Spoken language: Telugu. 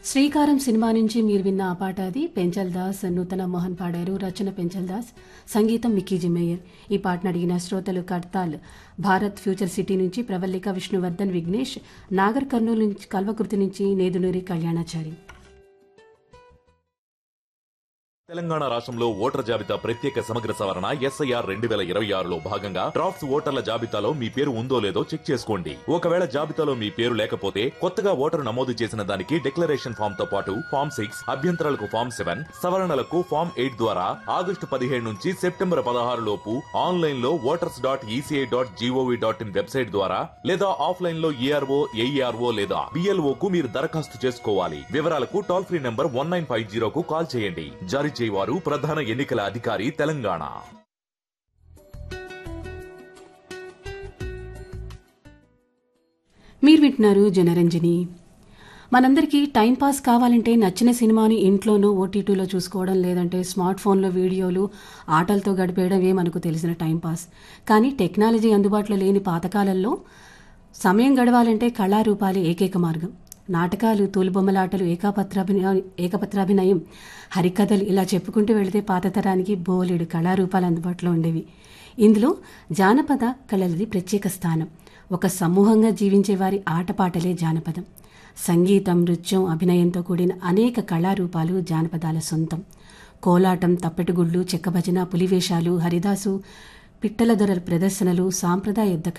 శ్రీకారం సినిమా నుంచి మీరు విన్న ఆ పాట అది పెంచల్ దాస్ నూతన మోహన్ పాడారు రచన పెంచల్ దాస్ సంగీతం మిక్కీజీ మేయర్ ఈ పాటను అడిగిన శ్రోతలు కడ్తాల్ భారత్ ఫ్యూచర్ సిటీ నుంచి ప్రవల్లిక విష్ణువర్ధన్ విఘ్నేష్ నాగర్ కర్నూలు నుంచి కల్వకుర్తి నుంచి నేదునూరి కళ్యాణాచారి తెలంగాణ రాష్ట్రంలో ఓటర్ జాబితా ప్రత్యేక సమగ్ర సవరణ ఎస్ఐఆర్ రెండు వేల ఇరవై ఆరులో భాగంగా డ్రాఫ్ట్స్ ఓటర్ల జాబితాలో మీ పేరు ఉందో లేదో చెక్ చేసుకోండి ఒకవేళ జాబితాలో మీ పేరు లేకపోతే కొత్తగా ఓటరు నమోదు చేసిన దానికి డిక్లరేషన్ ఫామ్ తో పాటు ఫామ్ సిక్స్ అభ్యంతరాలకు ఫామ్ సెవెన్ సవరణలకు ఫామ్ ఎయిట్ ద్వారా ఆగస్టు పదిహేడు నుంచి సెప్టెంబర్ పదహారు లోపు ఆన్లైన్ లో voters dot ECI dot gov dot in website ద్వారా లేదా ఆఫ్లైన్ లో ఏఆర్ఓ ఏఈఆర్ఓ లేదా బిఎల్ఓ కు మీరు దరఖాస్తు చేసుకోవాలి వివరాలకు toll free number one nine five జీరోకు కాల్ చేయండి జారీ చేయవారు ప్రధాన ఎన్నికల అధికారి తెలంగాణ మీరు వింటున్నారు జనరంజని మనందరికీ టైం పాస్ కావాలంటే నచ్చిన సినిమాని ఇంట్లోనూ ఓటీటీలో చూసుకోవడం లేదంటే స్మార్ట్ ఫోన్లో వీడియోలు ఆటలతో గడిపేయడమే మనకు తెలిసిన టైం పాస్ కానీ టెక్నాలజీ అందుబాటులో లేని పాతకాలంలో సమయం గడవాలంటే కళారూపాలే ఏకైక మార్గం నాటకాలు తోలుబొమ్మలాటలు ఏకాపత్రాభినయం ఏకపత్రాభినయం హరికథలు ఇలా చెప్పుకుంటూ వెళితే పాత తరానికి బోలెడు కళారూపాలు అందుబాటులో ఉండేవి ఇందులో జానపద కళలది ప్రత్యేక స్థానం ఒక సమూహంగా జీవించే వారి ఆటపాటలే జానపదం సంగీతం నృత్యం అభినయంతో కూడిన అనేక కళారూపాలు జానపదాల సొంతం కోలాటం తప్పెటగుళ్ళు చెక్కభజన పులివేషాలు హరిదాసు పిట్టల దొరల ప్రదర్శనలు సాంప్రదాయ యుద్ధ